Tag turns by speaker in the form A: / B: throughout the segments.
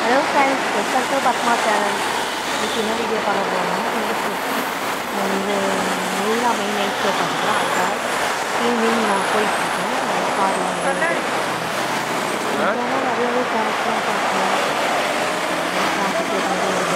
A: hello friends welcome to Padma channel இன்னைக்கு என்ன video பார்க்க போகிறோம்னா வந்து மெயினா மெயின் நைட் ஷோ பார்த்துக்கலாம் அதுக்காக ஈவினிங் நான் போயிட்டுருக்கேன் காரில் நிறையவே கேரக்டர்லாம் பார்க்கலாம் பார்த்துட்டு வந்து ஒரு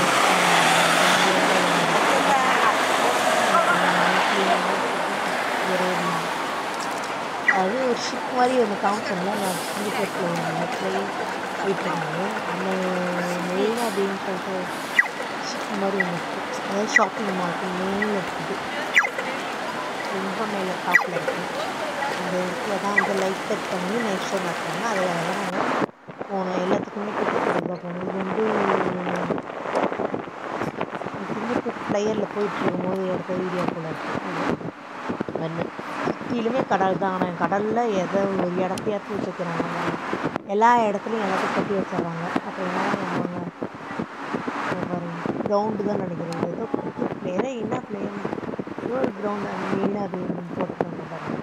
A: ஒரு அது ஒரு ஷிப் மாதிரி ஒன்று காமிச்சோம்ல நான் சிங்கப்பூரில் போய் போயிட்டுருந்தேன் அந்த மெயின் அப்படின்னு சொல்லிட்டு ஷிப் மாதிரி ஒன்று இருக்குது அதாவது ஷாப்பிங் மார்க்கு மேலே இருக்குது ரொம்ப மேலே டாப்பில் இருக்குது அந்த இடத்துல தான் வந்து லைட் செட் பண்ணி நைட் ஷோ நடத்துவாங்க அதில் தான் நாங்கள் போனோம் எல்லாத்துக்குமே டிக்கெட் தான் போனோம் இது வந்து சிங்கப்பூர் ஃப்ளையரில் போயிட்டு இருக்கும்போது எடுத்த வீடியோ போல இருக்குது வந்து சுற்றிலுமே கடல் தான் ஆனால் கடலில் எதை ஒரு இடத்தையாச்சும் வச்சுக்கிறாங்க எல்லா இடத்துலையும் எல்லாத்தையும் கட்டி வச்சிடுறாங்க அப்போ என்ன பண்ணுவாங்க பாருங்க கிரவுண்டு தான் நினைக்கிறேன் இது ஏதோ கிரிக்கெட் பிளேயரே என்ன பிளேயர் ஏதோ ஒரு கிரவுண்டு அந்த மெயினாக அது போட்டுருக்காங்க பாருங்க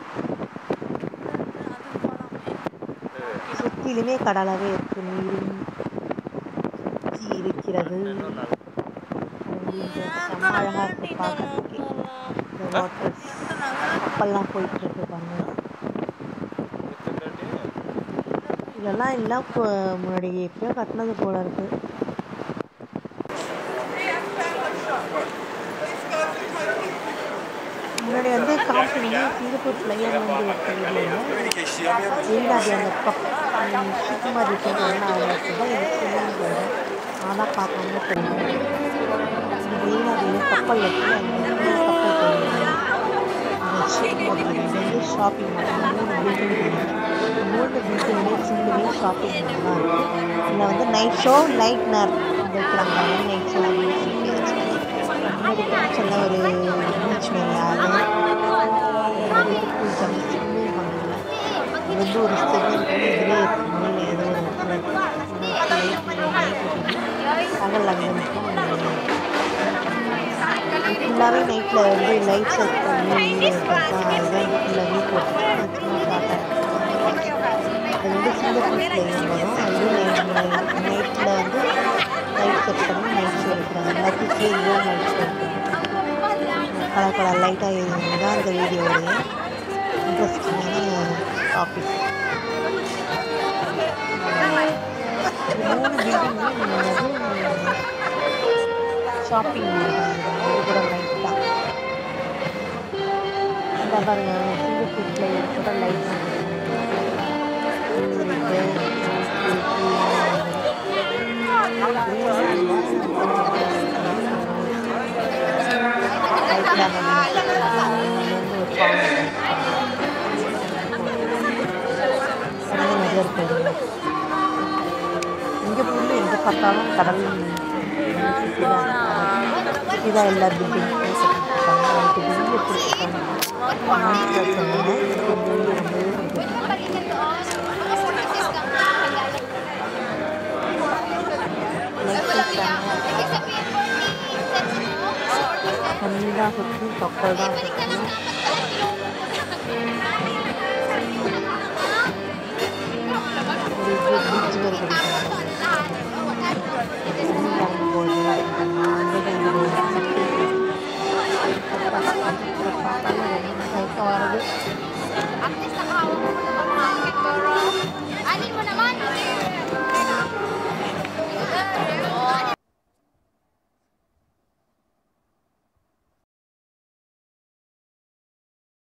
A: சுற்றிலுமே கடலாகவே இருக்குது நீரும் சுற்றி இருக்கிறது செம்ம அழகாக இருக்குது பார்க்கறதுக்கு இந்த வாட்டர் கப்பல்லாம் போயிட்டுருக்கு பாருங்க இதெல்லாம் எல்லாம் இப்போ முன்னாடி எப்பயோ கட்டினது போல இருக்கு முன்னாடி வந்து காமிச்சிருந்தீங்க சிங்கப்பூர் ஃப்ளையர் வந்து ஒரு வீடியோவில் வெளிநாடு அந்த கப் ஷிப் மாதிரி இருக்கிறது அவங்களுக்கு தான் எனக்கு சொல்லுங்க நான் தான் பார்க்காம தெரியும் வெளிநாடு கப்பல் இருக்குது அந்த கப்பல் தெரியும் அந்த ஷிப் மாதிரி இது வந்து ஷாப்பிங் மூணு பில்டிங் மூணு பில்டிங்லேயே சிங்கிலே ஷாப்பிங் நல்லா இருக்குது இதில் வந்து நைட் ஷோ நைட் நேர் வைக்கிறாங்க நைட் ஷோ அப்படின்னு சொல்லிட்டு முன்னாடி சொன்ன ஒரு பீச் மேலே அது நிறைய குளிச்சாங்க ஸ்விம்மிங் பண்ணல இது வந்து ஒரு ஸ்விம்மிங் பண்ணி இதிலே இருக்கு மேலே ஏதோ ஒரு பகல் அங்கே நிற்கும் ஃபுல்லாகவே நைட்டில் வந்து லைட் செட் பண்ணி அதுதான் ஃபுல்லாகவே போட்டு சும்மா காட்டேன் அது வந்து சிங்கப்பூர் ஃப்ளையர் வரும் அது நைட்டில் வந்து லைட் செட் பண்ணி நைட் ஷோ எடுக்கிறாங்க எல்லாத்தையும் serial night show colour colour லைட்டாக இதுதான் இந்த வீடியோடைய இன்ட்ரெஸ்டிங்கான டாபிக் மூணு பில்டிங்லேயும் வந்து ஷாப்பிங் அது கூட லைட் தான் இந்த பாருங்க சிங்கப்பூர் ஃப்ளையர் கூட லைட் இங்கே புல்லு எங்கே பார்த்தாலும் கடல் இதான் எல்லா பில்டிங் கொடுத்துருக்காங்க நைட்டு பில்டிங் கொடுத்துருக்காங்க தண்ணி தான் சுற்றி கப்பல் தான் சுற்றி ஒரு பீச் மாதிரி கிடைக்கும்